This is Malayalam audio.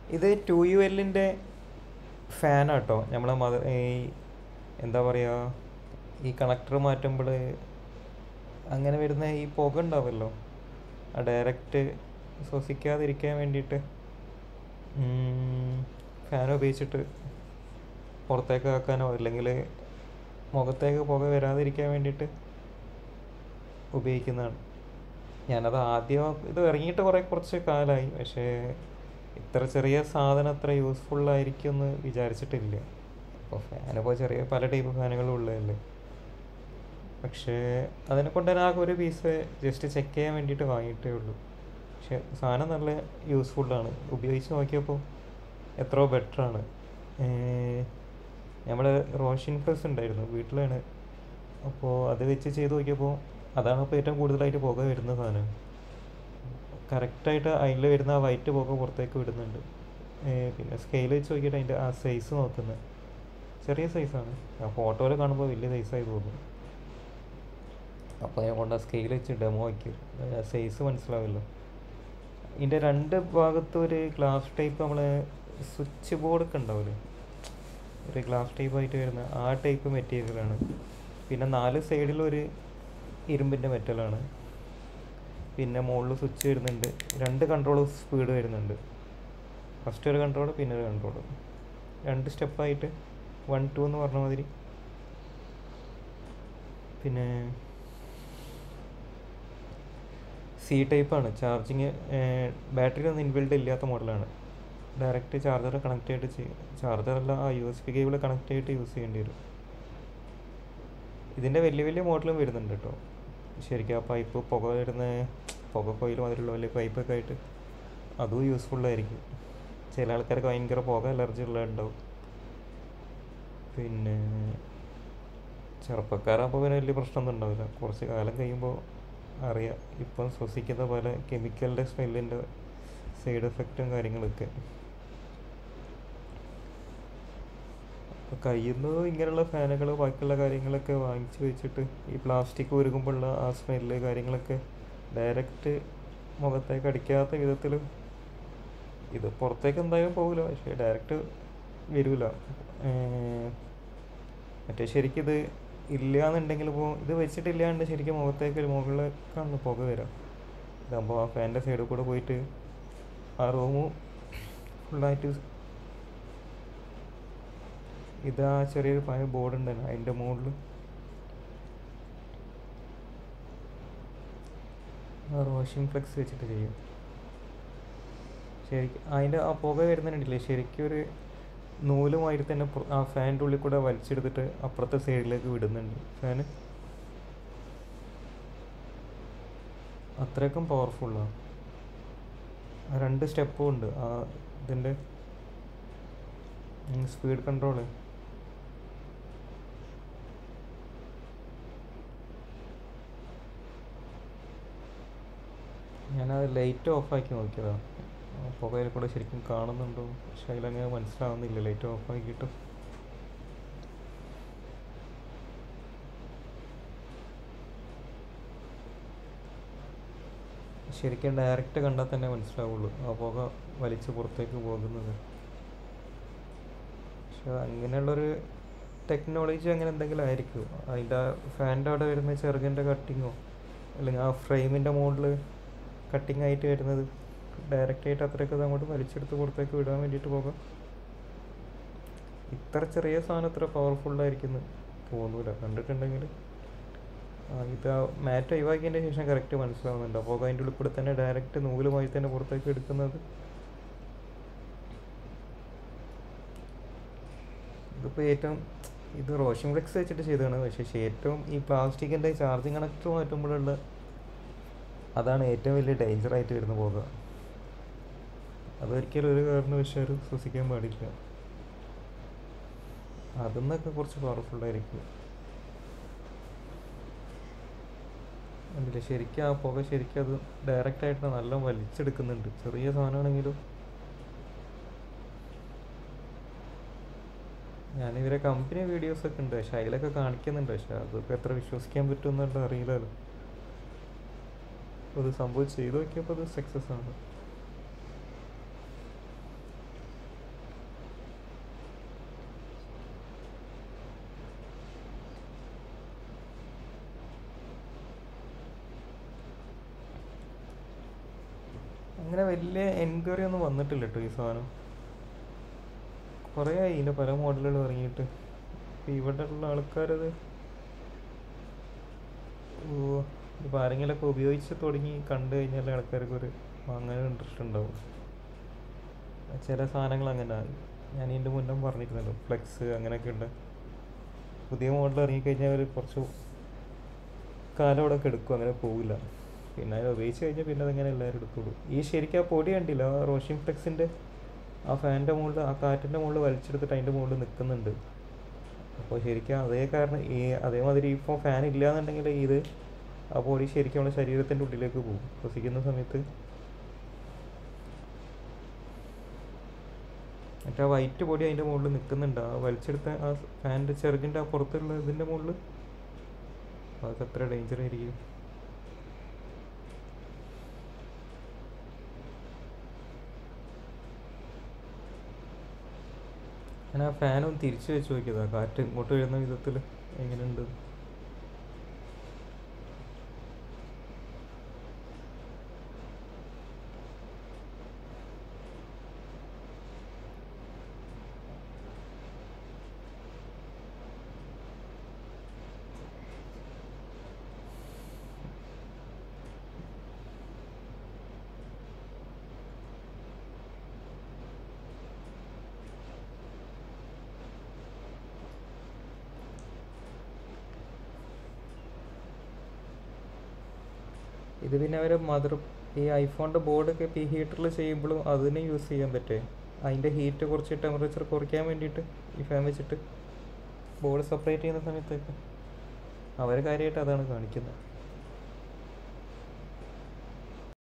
ഇത് ടു യു എല്ലിൻ്റെ ഫാനാട്ടോ നമ്മളെ മത ഈ എന്താ പറയുക ഈ കണക്ടർ മാറ്റുമ്പോൾ അങ്ങനെ വരുന്ന ഈ പുക ഉണ്ടാവുമല്ലോ ആ ഡയറക്റ്റ് ശ്വസിക്കാതിരിക്കാൻ വേണ്ടിയിട്ട് ഫാൻ ഉപയോഗിച്ചിട്ട് പുറത്തേക്ക് ആക്കാനോ അല്ലെങ്കിൽ മുഖത്തേക്ക് പുക വരാതിരിക്കാൻ വേണ്ടിയിട്ട് ഉപയോഗിക്കുന്നതാണ് ഞാനത് ആദ്യം ഇത് ഇറങ്ങിയിട്ട് കുറേ കുറച്ച് കാലമായി പക്ഷേ ഇത്ര ചെറിയ സാധനം അത്ര യൂസ്ഫുൾ ആയിരിക്കും എന്ന് വിചാരിച്ചിട്ടില്ല അപ്പോൾ ഫാനിപ്പോൾ ചെറിയ പല ടൈപ്പ് ഫാനുകളും ഉള്ളതല്ലേ പക്ഷേ അതിനെ കൊണ്ട് തന്നെ ആകെ ഒരു പീസ് ജസ്റ്റ് ചെക്ക് ചെയ്യാൻ വേണ്ടിയിട്ട് വാങ്ങിയിട്ടേ ഉള്ളൂ പക്ഷെ സാധനം നല്ല യൂസ്ഫുള്ളാണ് ഉപയോഗിച്ച് നോക്കിയപ്പോൾ എത്രയോ ബെറ്ററാണ് നമ്മൾ റോഷൻ പ്ലസ് ഉണ്ടായിരുന്നു വീട്ടിലാണ് അപ്പോൾ അത് വെച്ച് ചെയ്ത് നോക്കിയപ്പോൾ അതാണ് ഇപ്പോൾ ഏറ്റവും കൂടുതലായിട്ട് പുക വരുന്ന സാധനം കറക്റ്റായിട്ട് അതിൽ വരുന്ന ആ വൈറ്റ് പുക പുറത്തേക്ക് വിടുന്നുണ്ട് ഏർ പിന്നെ സ്കെയിൽ വെച്ച് നോക്കിയിട്ട് അതിൻ്റെ ആ സൈസ് നോക്കുന്നത് ചെറിയ സൈസാണ് ആ ഫോട്ടോയിൽ കാണുമ്പോൾ വലിയ സൈസായി തോന്നും അപ്പോൾ ഞാൻ കൊണ്ട് ആ സ്കെയിൽ വെച്ച് ഡെമോ ആക്കി സൈസ് മനസ്സിലാവില്ല ഇതിൻ്റെ രണ്ട് ഭാഗത്തും ഒരു ഗ്ലാസ് ടൈപ്പ് നമ്മൾ സ്വിച്ച് ബോർഡ് ഒക്കെ ഉണ്ടാവില്ലേ ഒരു ഗ്ലാസ് ടൈപ്പ് ആയിട്ട് വരുന്ന ആ ടൈപ്പ് മെറ്റീരിയലാണ് പിന്നെ നാല് സൈഡിലും ഒരു ഇരുമ്പിൻ്റെ മെറ്റലാണ് പിന്നെ മുകളിൽ സ്വിച്ച് വരുന്നുണ്ട് രണ്ട് കൺട്രോൾ സ്പീഡ് വരുന്നുണ്ട് ഫസ്റ്റ് ഒരു കൺട്രോൾ പിന്നെ ഒരു കൺട്രോൾ രണ്ട് സ്റ്റെപ്പായിട്ട് വൺ ടു എന്ന് പറഞ്ഞ മാതിരി പിന്നെ സി ടൈപ്പാണ് ചാർജിങ് ബാറ്ററി ഒന്നും ഇൻബിൽഡ് ഇല്ലാത്ത മോഡലാണ് ഡയറക്റ്റ് ചാർജർ കണക്ട് ചെയ്തിട്ട് ചെയ്യും ചാർജറല്ല ആ U S B cable connect ചെയ്തിട്ട് യൂസ് ചെയ്യേണ്ടി വരും ഇതിൻ്റെ വലിയ വലിയ മോഡലും വരുന്നുണ്ട് കേട്ടോ ശരിക്കും ആ പൈപ്പ് പുക വരുന്ന പുക കോയിൽ മാതിരിയുള്ള വലിയ പൈപ്പൊക്കെ ആയിട്ട് അതും യൂസ്ഫുള്ളായിരിക്കും ചില ആൾക്കാർക്ക് ഭയങ്കര പുക അലർജി ഉള്ളതുണ്ടാവും പിന്നെ ചെറുപ്പക്കാരാകുമ്പോൾ പിന്നെ വലിയ പ്രശ്നമൊന്നും ഉണ്ടാവില്ല കുറച്ച് കാലം കഴിയുമ്പോൾ അറിയാം ഇപ്പം ശ്വസിക്കുന്ന പല കെമിക്കലിൻ്റെ സ്മെല്ലിൻ്റെ സൈഡ് എഫക്റ്റും കാര്യങ്ങളൊക്കെ അപ്പോൾ കഴിയുന്നതും ഇങ്ങനെയുള്ള ഫാനുകൾ ബാക്കിയുള്ള കാര്യങ്ങളൊക്കെ വാങ്ങിച്ച് വെച്ചിട്ട് ഈ പ്ലാസ്റ്റിക് ഉരുകുമ്പോഴുള്ള ആ സ്മെല്ല് കാര്യങ്ങളൊക്കെ ഡയറക്റ്റ് മുഖത്തേക്ക് അടിക്കാത്ത വിധത്തിൽ ഇത് പുറത്തേക്ക് എന്തായാലും പോകില്ല പക്ഷേ ഡയറക്റ്റ് വരില്ല മറ്റേ ശരിക്കും ഇത് ഇല്ല എന്നുണ്ടെങ്കിൽ ഇപ്പോൾ ഇത് വെച്ചിട്ടില്ലാണ്ട് ശരിക്കും മുഖത്തേക്ക് മുകളിലേക്കാണ് പുക വരാം ഇതാകുമ്പോൾ ആ ഫാനിൻ്റെ സൈഡിൽ കൂടെ പോയിട്ട് ആ റൂമ് ഫുള്ളായിട്ട് ഇതാ ചെറിയൊരു പഴയ ബോർഡ് ഉണ്ടല്ലോ അതിൻ്റെ മുകളിൽ റോഷിംഗ് ഫ്ലെക്സ് വെച്ചിട്ട് ചെയ്യും ശരിക്കും അതിൻ്റെ ആ പുക വരുന്നുണ്ടല്ലേ ശരിക്കും ഒരു നൂലുമായിട്ട് തന്നെ പുറ- ആ ഫാനിൻ്റെ ഉള്ളിൽ കൂടെ വലിച്ചെടുത്തിട്ട് അപ്പുറത്തെ സൈഡിലേക്ക് വിടുന്നുണ്ട് ഫാന് അത്രയ്ക്കും പവർഫുള്ളാണ് രണ്ട് സ്റ്റെപ്പും ഉണ്ട് ആ ഇതിൻ്റെ സ്പീഡ് കൺട്രോള് ഞാനത് ലൈറ്റ് ഓഫാക്കി നോക്കിയതാണ് പുകയിൽ കൂടെ ശരിക്കും കാണുന്നുണ്ടോ പക്ഷെ അതിലങ്ങനെ മനസ്സിലാവുന്നില്ല ലൈറ്റ് ഓഫാക്കിയിട്ട് ശരിക്കും ഡയറക്റ്റ് കണ്ടാൽ തന്നെ മനസ്സിലാവുള്ളൂ ആ പുക വലിച്ച് പുറത്തേക്ക് പോകുന്നത് പക്ഷെ അങ്ങനെയുള്ളൊരു ടെക്നോളജി അങ്ങനെ എന്തെങ്കിലും ആയിരിക്കും അതിൻ്റെ ഫാനിൻ്റെ അവിടെ വരുന്ന ചെറുകിൻ്റെ കട്ടിങ്ങോ അല്ലെങ്കിൽ ആ ഫ്രെയിമിൻ്റെ മുകളിൽ കട്ടിങ് ആയിട്ട് വരുന്നത് ഡയറക്റ്റ് ആയിട്ട് അത്രയൊക്കെ ഇത് അങ്ങോട്ട് വലിച്ചെടുത്ത് പുറത്തേക്ക് വിടാൻ വേണ്ടിയിട്ട് പോകാം ഇത്ര ചെറിയ സാധനം ഇത്ര പവർഫുള്ളായിരിക്കുന്നു തോന്നൂല കണ്ടിട്ടുണ്ടെങ്കിൽ ആ, ഇത് മാറ്റ് ഒഴിവാക്കിയതിൻ്റെ ശേഷം കറക്റ്റ് മനസ്സിലാവുന്നുണ്ട് അപ്പോൾ അതിൻ്റെ ഉള്ളിൽ കൂടെ തന്നെ ഡയറക്റ്റ് നൂലുമായി തന്നെ പുറത്തേക്ക് എടുക്കുന്നത് ഇതിപ്പോൾ ഏറ്റവും ഇത് റോഷൻ ഫ്ലെക്സ് വെച്ചിട്ട് ചെയ്തതാണ് പക്ഷേ ശേ- ഏറ്റവും ഈ പ്ലാസ്റ്റിക്കിൻ്റെ ചാർജിങ് കണക്ടർ മാറ്റുമ്പോഴുള്ള അതാണ് ഏറ്റവും വലിയ ഡേഞ്ചർ ആയിട്ട് വരുന്ന പോകുക അതൊരിക്കലും ഒരു കാരണവശാലും ശ്വസിക്കാൻ പാടില്ല അതിന്നൊക്കെ കുറച്ച് പവർഫുൾ ആയിരിക്കും കണ്ടില്ലേ ശരിക്കും ആ പുക ശരിക്കും അത് ഡയറക്റ്റ് ആയിട്ട് നല്ല വലിച്ചെടുക്കുന്നുണ്ട് ചെറിയ സാധനമാണെങ്കിലും ഞാൻ ഇവരെ കമ്പനി വീഡിയോസ് ഒക്കെ ഉണ്ട് പക്ഷെ അതിലൊക്കെ കാണിക്കുന്നുണ്ട് പക്ഷെ അതൊക്കെ എത്ര വിശ്വസിക്കാൻ പറ്റും എന്നുള്ള അറിയില്ലല്ലോ അപ്പോൾ ഇത് സംഭവം ചെയ്തു നോക്കിയപ്പോൾ അത് സക്സസ് ആണ് അങ്ങനെ വലിയ എൻക്വയറി ഒന്നും വന്നിട്ടില്ല കേട്ടോ ഈ സാധനം കുറേ ആയി ഇതിൻ്റെ പല മോഡലുകൾ ഇറങ്ങിയിട്ട് ഇപ്പം ഇവിടെ ഉള്ള ആൾക്കാരത് ഓ ഇപ്പോൾ ആരെങ്കിലുമൊക്കെ ഉപയോഗിച്ച് തുടങ്ങി കണ്ടു കഴിഞ്ഞാൽ ആൾക്കാർക്ക് ഒരു വാങ്ങാൻ ഇൻട്രസ്റ്റ് ഉണ്ടാവും ചില സാധനങ്ങൾ അങ്ങനെ ഞാൻ ഇതിൻ്റെ മുന്നേ പറഞ്ഞിരുന്നല്ലോ ഫ്ലെക്സ് അങ്ങനെയൊക്കെ ഉണ്ട് പുതിയ മോഡൽ ഇറങ്ങിക്കഴിഞ്ഞാൽ അവർ കുറച്ച് കാലം അവിടെ എടുക്കും അങ്ങനെ പോവില്ല പിന്നെ അത് ഉപയോഗിച്ച് കഴിഞ്ഞാൽ പിന്നെ അതങ്ങനെ എല്ലാവരും എടുക്കുള്ളൂ ഈ ശരിക്കും ആ പൊടി കണ്ടില്ല ആ റോഷിംഗ് ഫ്ലെക്സിൻ്റെ ആ ഫാനിൻ്റെ മുകളിൽ ആ കാറ്റിൻ്റെ മുകളിൽ വലിച്ചെടുത്തിട്ട് അതിൻ്റെ മുകളിൽ നിൽക്കുന്നുണ്ട് അപ്പോൾ ശരിക്കും അതേ കാരണം ഈ അതേമാതിരി ഇപ്പോൾ ഫാൻ ഇല്ലാന്നുണ്ടെങ്കിൽ ഇത് ആ പൊടി ശരിക്കും നമ്മുടെ ശരീരത്തിൻ്റെ ഉള്ളിലേക്ക് പോകും ശ്വസിക്കുന്ന സമയത്ത് മറ്റേ ആ വൈറ്റ് പൊടി അതിൻ്റെ മുകളിൽ നിൽക്കുന്നുണ്ട് ആ വലിച്ചെടുത്ത ആ ഫാനിൻ്റെ ചെറുകിൻ്റെ ആ പുറത്തുള്ള ഇതിൻ്റെ മുകളിൽ അതൊക്കെ എത്ര ഡേഞ്ചർ ആയിരിക്കും ഞാൻ ആ ഫാൻ ഒന്ന് തിരിച്ചു വെച്ച് നോക്കിയതാ കാറ്റ് ഇങ്ങോട്ട് വരുന്ന വിധത്തിൽ എങ്ങനെയുണ്ട് ഇത് പിന്നെ അവർ മദർ ഈ ഐഫോണിൻ്റെ ബോർഡൊക്കെ ഇപ്പോൾ ഈ ഹീറ്ററിൽ ചെയ്യുമ്പോഴും അതിന് യൂസ് ചെയ്യാൻ പറ്റുമേ അതിൻ്റെ ഹീറ്റ് കുറച്ച് ടെമ്പറേച്ചർ കുറയ്ക്കാൻ വേണ്ടിയിട്ട് ഈ ഫാൻ വെച്ചിട്ട് ബോർഡ് സെപ്പറേറ്റ് ചെയ്യുന്ന സമയത്തൊക്കെ അവർ കാര്യമായിട്ട് അതാണ് കാണിക്കുന്നത്